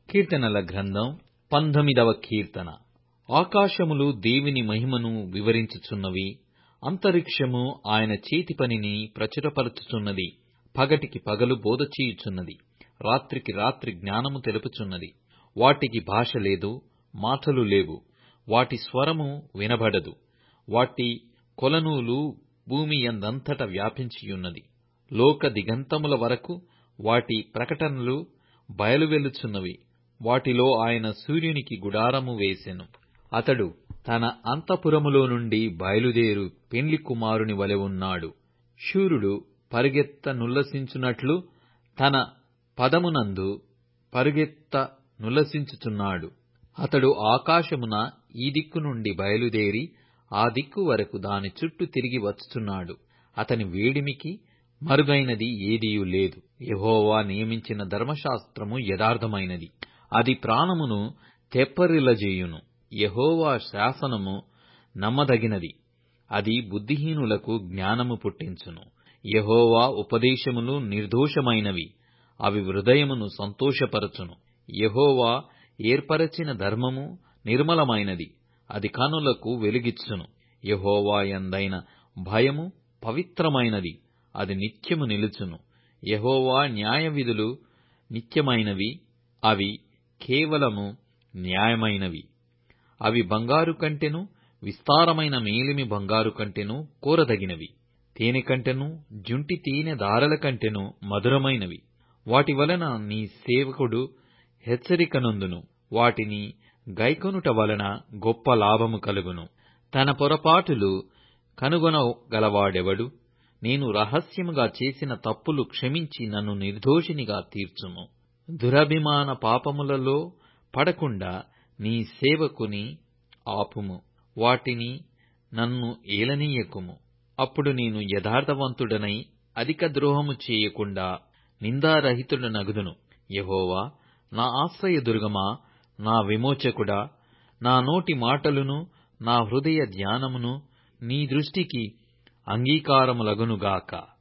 కీర్తనల గ్రంథం పంతొమ్మిదవ కీర్తన ఆకాశములు దేవుని మహిమను వివరించుచున్నవి అంతరిక్షము ఆయన చేతి పనిని ప్రచురపరచుచున్నది పగటికి పగలు బోధ చేయుచున్నది రాత్రికి రాత్రి జ్ఞానము తెలుపుచున్నది వాటికి భాష లేదు మాటలు లేవు వాటి స్వరము వినబడదు వాటి కొలనూలు భూమి యందంతట వ్యాపించియున్నది లోక దిగంతముల వరకు వాటి ప్రకటనలు బయలువెళ్ళుచున్నవి వాటిలో ఆయన సూర్యునికి గుడారము వేసెను అతడు తన అంతఃపురములో నుండి బయలుదేరు పెండ్లి కుమారుని వలె ఉన్నాడు శూరుడు పరుగెత్త నుల్లసించునట్లు తన పదమునందు పరుగెత్త నుల్లసించుచున్నాడు అతడు ఆకాశమున ఈ దిక్కు నుండి బయలుదేరి ఆ దిక్కు వరకు దాని చుట్టూ తిరిగి వచ్చుచున్నాడు అతని వేడిమికి మరుగైనది ఏదియూ లేదు యెహోవా నియమించిన ధర్మశాస్త్రము యథార్థమైనది అది ప్రాణమును తెప్పరిల్లజేయును యెహోవా శాసనము నమ్మదగినది అది బుద్ధిహీనులకు జ్ఞానము పుట్టించును యెహోవా ఉపదేశములు నిర్దోషమైనవి అవి హృదయమును సంతోషపరచును యెహోవా ఏర్పరచిన ధర్మము నిర్మలమైనది అది కనులకు వెలుగిచ్చును యెహోవా యందైన భయము పవిత్రమైనది అది నిత్యము నిలుచును యెహోవా న్యాయవిధులు నిత్యమైనవి అవి కేవలము న్యాయమైనవి అవి బంగారు కంటెను విస్తారమైన మేలిమి బంగారు కంటెను కోరదగినవి తేనె కంటెను జుంటి తేనె దారల కంటెను మధురమైనవి వాటి వలన నీ సేవకుడు హెచ్చరికనొందును వాటిని గైకొనుట వలన గొప్ప లాభము కలుగును తన పొరపాటులు కనుగొనగలవాడెవడు నేను రహస్యముగా చేసిన తప్పులు క్షమించి నన్ను నిర్దోషినిగా తీర్చుము దురభిమాన పాపములలో పడకుండా నీ సేవకుని ఆపుము వాటిని నన్ను ఏలనీయకుము అప్పుడు నేను యథార్థవంతుడనై అధిక ద్రోహము చేయకుండా నిందారహితుడనగుదును యెహోవా నా ఆశ్రయదుర్గమా నా విమోచకుడా నా నోటి మాటలును నా హృదయ ధ్యానమును నీ దృష్టికి అంగీకారములగునుగాక